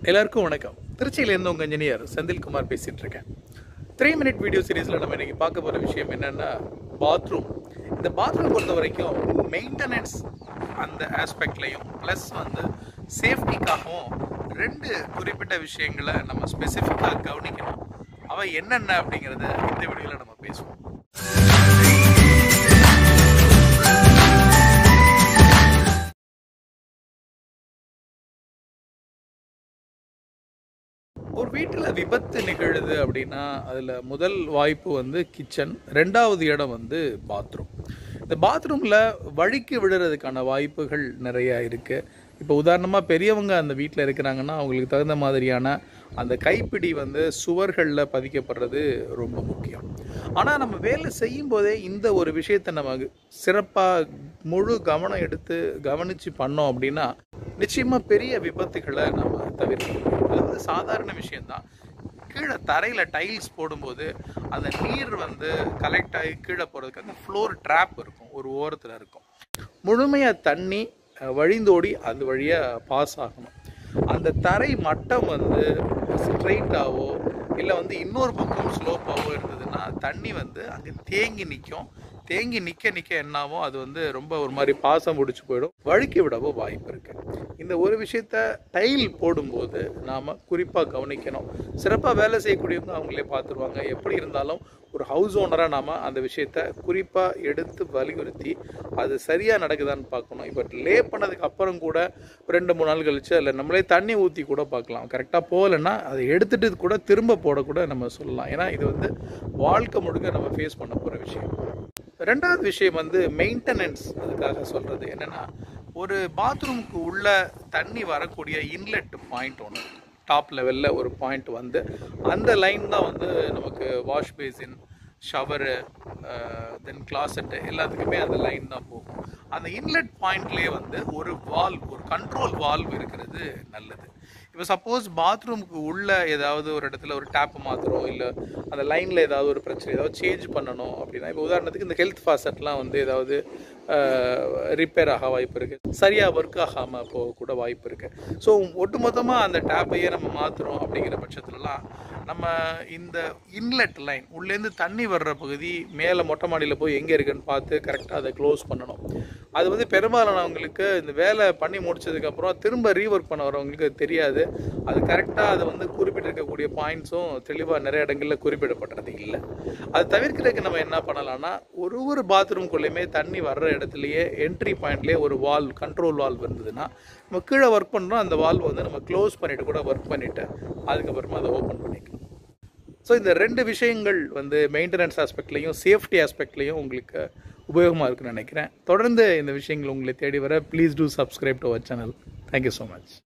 எல்லாருக்கும் வணக்கம் திருச்சியிலேருந்து உங்கள் இன்ஜினியர் செந்தில்குமார் பேசிகிட்டு இருக்கேன் த்ரீ மினிட் வீடியோ சீரீஸில் நம்ம இன்றைக்கி பார்க்க போகிற விஷயம் என்னென்னா பாத்ரூம் இந்த பாத்ரூம் பொறுத்த வரைக்கும் மெயின்டெனன்ஸ் அந்த ஆஸ்பெக்ட்லையும் ப்ளஸ் வந்து சேஃப்டிக்காகவும் ரெண்டு குறிப்பிட்ட விஷயங்களை நம்ம ஸ்பெசிஃபிக்காக கவனிக்கணும் அவை என்னென்ன அப்படிங்கிறத இந்த வீடியோவில் நம்ம பேசுவோம் ஒரு வீட்டில் விபத்து நிகழுது அப்படின்னா அதில் முதல் வாய்ப்பு வந்து கிச்சன் ரெண்டாவது இடம் வந்து பாத்ரூம் இந்த பாத்ரூமில் வழுக்கி விழுறதுக்கான வாய்ப்புகள் நிறையா இருக்குது இப்போ உதாரணமாக பெரியவங்க அந்த வீட்டில் இருக்கிறாங்கன்னா அவங்களுக்கு தகுந்த மாதிரியான அந்த கைப்பிடி வந்து சுவர்களில் பதிக்கப்படுறது ரொம்ப முக்கியம் ஆனால் நம்ம வேலை செய்யும் போதே இந்த ஒரு விஷயத்தை நம்ம சிறப்பாக முழு கவனம் எடுத்து கவனித்து பண்ணோம் அப்படின்னா நிச்சயமாக பெரிய விபத்துகளை நம்ம தவிர்க்க அது வந்து சாதாரண விஷயம்தான் கீழே தரையில் டைல்ஸ் போடும்போது அந்த நீர் வந்து கலெக்ட் ஆகி கீழே போகிறதுக்கு அந்த ஃப்ளோர் ட்ராப் இருக்கும் ஒரு ஓரத்தில் இருக்கும் முழுமையாக தண்ணி அஹ், வழிந்தோடி அது வழியாக பாஸ் ஆகணும் அந்த தரை மட்டம் வந்து ஸ்ட்ரைட்டாவோ இல்லை வந்து இன்னொரு பக்கம் ஸ்லோப்பாவோ இருந்ததுன்னா தண்ணி வந்து அங்கே தேங்கி நிற்கும் தேங்கி நிற்க நிற்க என்னாகும் அது வந்து ரொம்ப ஒரு மாதிரி பாசம் பிடிச்சி போயிடும் வழுக்கி விடவோ வாய்ப்பு இருக்குது இந்த ஒரு விஷயத்த டைல் போடும்போது நாம் குறிப்பாக கவனிக்கணும் சிறப்பாக வேலை செய்யக்கூடியவங்க அவங்களே பார்த்துருவாங்க எப்படி இருந்தாலும் ஒரு ஹவுஸ் ஓனராக நாம் அந்த விஷயத்த குறிப்பாக எடுத்து வலியுறுத்தி அது சரியாக நடக்குதான்னு பார்க்கணும் இப்போ லே பண்ணதுக்கு அப்புறம் கூட ரெண்டு மூணு நாள் கழிச்சு அதில் நம்மளே தண்ணி ஊற்றி கூட பார்க்கலாம் கரெக்டாக போகலைன்னா அதை எடுத்துட்டு கூட திரும்ப போடக்கூட நம்ம சொல்லலாம் ஏன்னா இது வந்து வாழ்க்கை முழுக்க நம்ம ஃபேஸ் பண்ண போகிற விஷயம் ரெண்டாவது விஷயம் வந்து மெயின்டெனன்ஸ் அதுக்காக சொல்கிறது என்னென்னா ஒரு பாத்ரூமுக்கு உள்ள தண்ணி வரக்கூடிய இன்லெட் பாயிண்ட் ஒன்று டாப் லெவலில் ஒரு பாயிண்ட் வந்து அந்த லைன் தான் வந்து நமக்கு wash basin shower then closet எல்லாத்துக்குமே அந்த லைன் தான் போகும் அந்த இன்லெட் பாயிண்ட்லேயே வந்து ஒரு வால்வ் ஒரு கண்ட்ரோல் வால்வ் இருக்கிறது நல்லது இப்போ சப்போஸ் பாத்ரூமுக்கு உள்ள ஏதாவது ஒரு இடத்துல ஒரு டேப் மாற்றுறோம் இல்லை அந்த லைனில் ஏதாவது ஒரு பிரச்சனை ஏதாவது சேஞ்ச் பண்ணணும் அப்படின்னா இப்போ உதாரணத்துக்கு இந்த ஹெல்த் ஃபாசட்லாம் வந்து ஏதாவது ரிப்பேர் ஆக வாய்ப்பு இருக்குது சரியாக ஒர்க் ஆகாமல் போக கூட வாய்ப்பு இருக்குது ஸோ ஒட்டுமொத்தமாக அந்த டேப்பையே நம்ம மாற்றுறோம் அப்படிங்கிற பட்சத்துலலாம் நம்ம இந்த இன்லெட் லைன் உள்ளேருந்து தண்ணி வர்ற பகுதி மேலே மொட்டை மாடியில் போய் எங்கே இருக்குன்னு பார்த்து கரெக்டாக அதை க்ளோஸ் பண்ணணும் அது வந்து பெரும்பாலானவங்களுக்கு இந்த வேலை பண்ணி முடிச்சதுக்கப்புறம் திரும்ப ரீஒர்க் பண்ண வரவங்களுக்கு அது தெரியாது அது கரெக்டாக அதை வந்து குறிப்பிட்டிருக்கக்கூடிய பாயிண்ட்ஸும் தெளிவாக நிறைய இடங்களில் குறிப்பிடப்படுறது இல்லை அது தவிர்க்கிறதுக்கு நம்ம என்ன பண்ணலாம்னா ஒரு ஒரு பாத்ரூம்குள்ளேயுமே தண்ணி வர்ற இடத்துலையே என்ட்ரி பாயிண்ட்லேயே ஒரு வால்வ் கண்ட்ரோல் வால்வ் இருந்ததுன்னா நம்ம கீழே ஒர்க் பண்ணுறோம் அந்த வால்வ் வந்து நம்ம க்ளோஸ் பண்ணிட்டு கூட ஒர்க் பண்ணிவிட்டு அதுக்கப்புறமா அதை ஓப்பன் பண்ணிக்கலாம் ஸோ இந்த ரெண்டு விஷயங்கள் வந்து மெயின்டெனன்ஸ் ஆஸ்பெக்ட்லையும் சேஃப்டி ஆஸ்பெக்ட்லையும் உங்களுக்கு உபயோகமாக இருக்குன்னு நினைக்கிறேன் தொடர்ந்து இந்த விஷயங்கள் உங்களை தேடி வர please do subscribe to our channel thank you so much